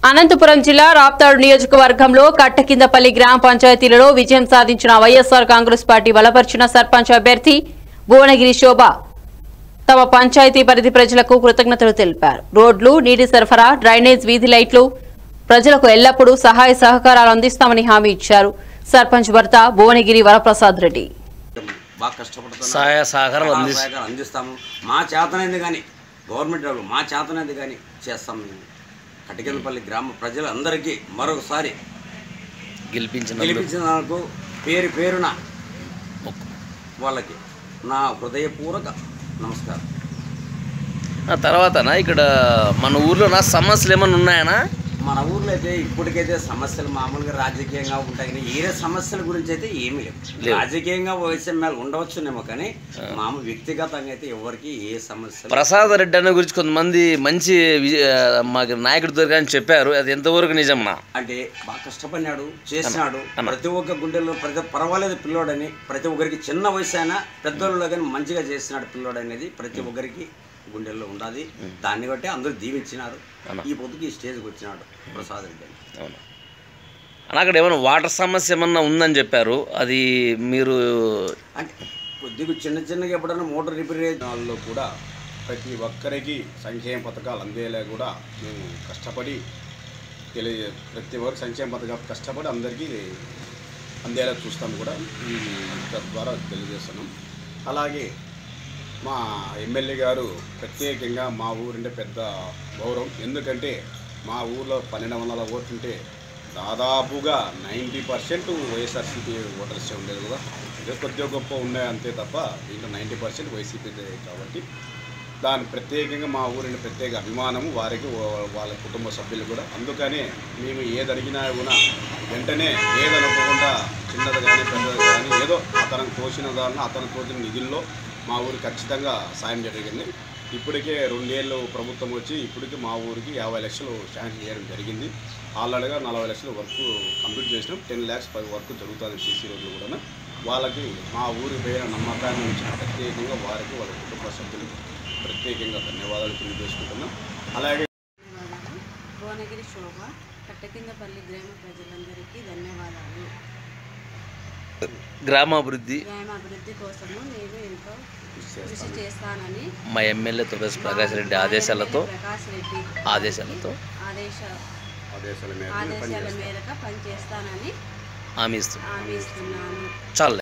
అనంతపురం జిల్లా రాప్తాడు నియోజకవర్గంలో కట్టకిందపల్లి గ్రామ పంచాయతీలలో విజయం సాధించిన వైఎస్ఆర్ కాంగ్రెస్ పార్టీ బలపరిచిన సర్పంచ్ అభ్యర్థి భువనగిరి శోభ తమ పంచాయతీ పరిధి ప్రజలకు కృతజ్ఞతలు తెలిపారు రోడ్లు నీటి సరఫరా డ్రైనేజ్ వీధి లైట్లు ప్రజలకు ఎల్లప్పుడూ సహాయ సహకారాలు అందిస్తామని హామీ ఇచ్చారు సర్పంచ్ భర్త భువనగిరి వరప్రసాద్ రెడ్డి బాగా కష్టపడుతున్నాం సహాయ సహకారాలు అందిస్తాం సహాయకాలు అందిస్తాము మా చేతనైంది కానీ గవర్నమెంట్ వాళ్ళు మా చేతనైంది కానీ చేస్తాం మేము కటికెలపల్లి గ్రామ ప్రజలందరికీ మరొకసారి గెలిపించిన గెలిపించిన వాళ్ళకు పేరు పేరున వాళ్ళకి నా హృదయపూర్వక నమస్కారం ఆ తర్వాతనా ఇక్కడ మన ఊర్లో నా సమస్యలు ఏమైనా ఉన్నాయనా మన ఊర్లో అయితే ఇప్పటికైతే సమస్యలు మామూలుగా రాజకీయంగా ఉంటాయి కానీ ఏ సమస్యల గురించి అయితే ఏమీ లేవు లేవు. రాజకీయంగా వైఎస్ఎంఎల్ ఉండవచ్చునేమో కానీ మామూలు వ్యక్తిగతంగా అయితే ఎవరికి ఏ సమస్యలు ప్రసాద్ రెడ్డి అనే గురించి కొంతమంది మంచి విజ- ఆ, మాకు నాయకుడు దొరికని చెప్పారు అది ఎంతవరకు నిజమనా అంటే బాగా కష్టపడినాడు చేసినాడు ప్రతి ఒక్క గుండెల్లో ప్రతి పర్వాలేదు పిల్లోడని ప్రతి ఒక్కరికి చిన్న వయసు అయినా పెద్దోళ్ళలో కానీ మంచిగా చేసినాడు పిల్లోడు అనేది ప్రతి ఒక్కరికి గుండెల్లో ఉండాలి దాన్ని బట్టి అందరూ దీవించినారు ఈ పొద్దుకి ఈ స్టేజ్కి వచ్చినాడు ప్రసాద్ రెడ్డి అని. అవును అన్న అక్కడ ఏమైనా వాటర్ సమస్య ఏమన్నా ఉందని చెప్పారు అది మీరు అంటే కొద్దిగా చిన్న చిన్నగా ఎప్పుడైనా మోటార్ రిపేర్ వాళ్ళు కూడా ప్రతి ఒక్కరికి సంక్షేమ పథకాలు అందేలా కూడా మేము కష్టపడి తెలియ ప్రతి ఒక్కరు సంక్షేమ పథకాలు కష్టపడి అందరికీ అందేలా చూస్తాం కూడా ఈ ద్వారా తెలియజేస్తున్నాం అలాగే మా ఎమ్మెల్యే గారు ప్రత్యేకంగా మా ఊరంటే పెద్ద గౌరవం ఎందుకంటే మా ఊర్లో పన్నెండు వందల ఓట్లుంటే దాదాపుగా నైంటీ పర్సెంట్ వైఎస్ఆర్సీపీ ఓటర్సే ఉండేది కదా ఏదో కొద్దిగా గొప్ప ఉన్నాయి అంతే తప్ప దీంట్లో నైంటీ పర్సెంట్ వైసీపీ కాబట్టి దాని ప్రత్యేకంగా మా ఊరిని ప్రత్యేక అభిమానము వారికి వా- వాళ్ళ కుటుంబ సభ్యులు కూడా అందుకనే మేము ఏది అడిగినా కూడా వెంటనే ఏదనుకోకుండా చిన్నది కానీ పెద్దది కానీ ఏదో అతనికి తోచిన దాన్ని అతను తోచిన నిధుల్లో మా ఊరికి ఖచ్చితంగా సాయం జరిగింది ఇప్పటికే రెండేళ్ళు ప్రభుత్వం వచ్చి ఇప్పటికి మా ఊరికి యాభై లక్షలు శాంక్షన్ చేయడం జరిగింది ఆల్రెడీగా నలభై లక్షలు వర్క్ కంప్లీట్ చేసినాం టెన్ ల్యాక్స్ పై వర్క్ జరుగుతుంది సీసీ రోడ్లు కూడా వాళ్ళకి మా ఊరి పైన నమ్మకాన్ని ఉంచిన ప్రత్యేకంగా వారికి వాళ్ళ కుటుంబ సభ్యులకు ప్రత్యేకంగా ధన్యవాదాలు తెలియజేసుకుంటున్నాం అలాగే ధన్యవాదాలు భువనగిరి శోభ కట్టకిందపల్లి గ్రామ ప్రజలందరికీ ధన్యవాదాలు గ్రామాభివృద్ధి గ్రామాభివృద్ధి కోసము నేను ఎంతో కృషి చేస్తానని మా ఎమ్మెల్యే తులసి ప్రకాష్ రెడ్డి ఆదేశాలతో ప్రకాష్ రెడ్డి ఆదేశాలతో ఆదేశ ఆదేశాల మేరకు ఆదేశాల మేరకు పనిచేస్తానని హామీ ఇస్తుంది హామీ ఇస్తున్నాను చాలు